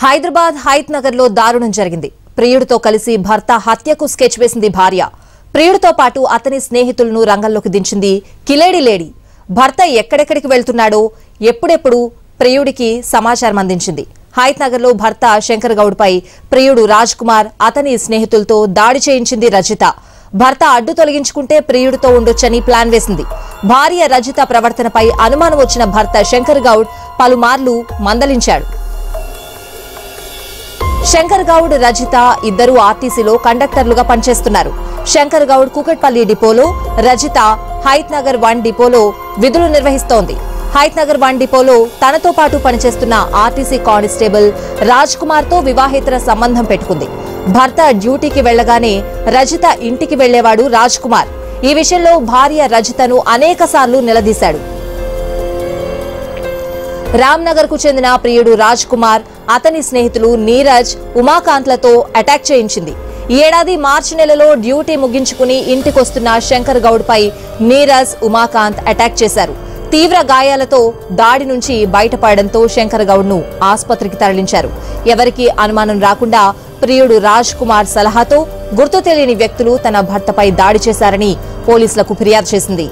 హైదరాబాద్ హైత్ నగర్ లో దారుణం జరిగింది ప్రియుడితో కలిసి భర్త హత్యకు స్కెచ్ వేసింది భార్య ప్రియుడితో పాటు అతని స్నేహితులను రంగంలోకి దించింది కిలేడి లేడీ భర్త ఎక్కడెక్కడికి వెళ్తున్నాడో ఎప్పుడెప్పుడు ప్రియుడికి సమాచారం అందించింది హైత్ నగర్ లో భర్త శంకర్ గౌడ్ పై ప్రియుడు రాజ్ కుమార్ అతని స్నేహితులతో దాడి చేయించింది రజిత భర్త అడ్డు తొలగించుకుంటే ప్రియుడితో ఉండొచ్చని ప్లాన్ వేసింది భార్య రజిత ప్రవర్తనపై అనుమానం వచ్చిన భర్త శంకర్ గౌడ్ పలుమార్లు మందలించాడు శంకర్ గౌడ్ రజిత ఇద్దరు ఆర్టీసీలో కండక్టర్లుగా పనిచేస్తున్నారు శంకర్ గౌడ్ కుకట్పల్లి డిపోలో రజిత హైత్ నగర్ వన్ డిపోలో విధులు నిర్వహిస్తోంది హైత్ నగర్ వన్ డిపోలో తనతో పాటు పనిచేస్తున్న ఆర్టీసీ కానిస్టేబుల్ రాజ్ కుమార్ తో వివాహేతర సంబంధం పెట్టుకుంది భర్త డ్యూటీకి వెళ్లగానే రజిత ఇంటికి వెళ్లేవాడు రాజ్ కుమార్ ఈ విషయంలో భార్య రజితను అనేక నిలదీశాడు రామ్నగర్ కు చెందిన ప్రియుడు రాజ్ కుమార్ అతని స్నేహితులు నీరజ్ ఉమాకాంత్లతో అటాక్ చేయించింది ఈ ఏడాది మార్చి నెలలో డ్యూటీ ముగించుకుని ఇంటికొస్తున్న శంకర్ గౌడ్ పై నీరజ్ ఉమాకాంత్ అటాక్ చేశారు తీవ్ర గాయాలతో దాడి నుంచి బయటపడడంతో శంకర్ గౌడ్ ను ఆసుపత్రికి తరలించారు ఎవరికీ అనుమానం రాకుండా ప్రియుడు రాజ్ కుమార్ సలహాతో గుర్తు తెలియని వ్యక్తులు తన భర్తపై దాడి చేశారని పోలీసులకు ఫిర్యాదు చేసింది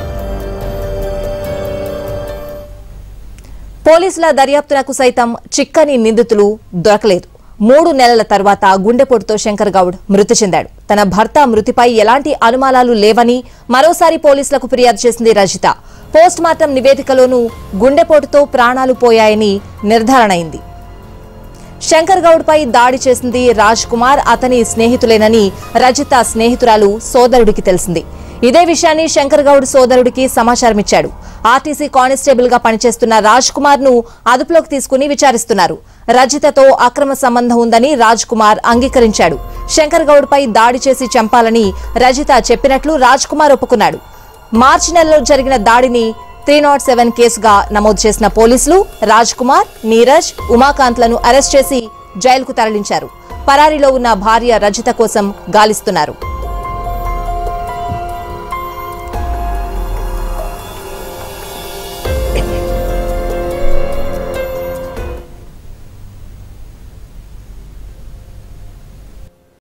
పోలీసుల దర్యాప్తునకు సైతం చిక్కని నిందితులు దొరకలేదు మూడు నెలల తర్వాత గుండెపోటుతో శంకర్ గౌడ్ మృతి చెందాడు తన భర్త మృతిపై ఎలాంటి అనుమానాలు లేవని మరోసారి పోలీసులకు ఫిర్యాదు చేసింది రజిత పోస్ట్ మార్టం నివేదికలోనూ గుండెపోటుతో ప్రాణాలు పోయాయని నిర్ధారణ అయింది శంకర్ గౌడ్ పై దాడి చేసింది రాజ్ కుమార్ అతని స్నేహితులేనని రజిత స్నేహితురాలు సోదరుడికి తెలిసింది ఇదే విషయాన్ని శంకర్ గౌడ్ సోదరుడికి సమాచారం ఇచ్చాడు ఆర్టీసీ కానిస్టేబుల్ గా పనిచేస్తున్న రాజ్ కుమార్ ను అదుపులోకి తీసుకుని విచారిస్తున్నారు రజితతో అక్రమ సంబంధం ఉందని రాజ్ కుమార్ అంగీకరించాడు శంకర్ గౌడ్ పై దాడి చేసి చంపాలని రజిత చెప్పినట్లు రాజ్ కుమార్ ఒప్పుకున్నాడు మార్చి నెలలో జరిగిన దాడిని త్రీ నాట్ సెవెన్ కేసుగా నమోదు చేసిన పోలీసులు రాజ్ కుమార్ నీరజ్ ఉమాకాంత్లను అరెస్ట్ చేసి జైలుకు తరలించారు పరారీలో ఉన్న భార్య రజిత కోసం గాలిస్తున్నారు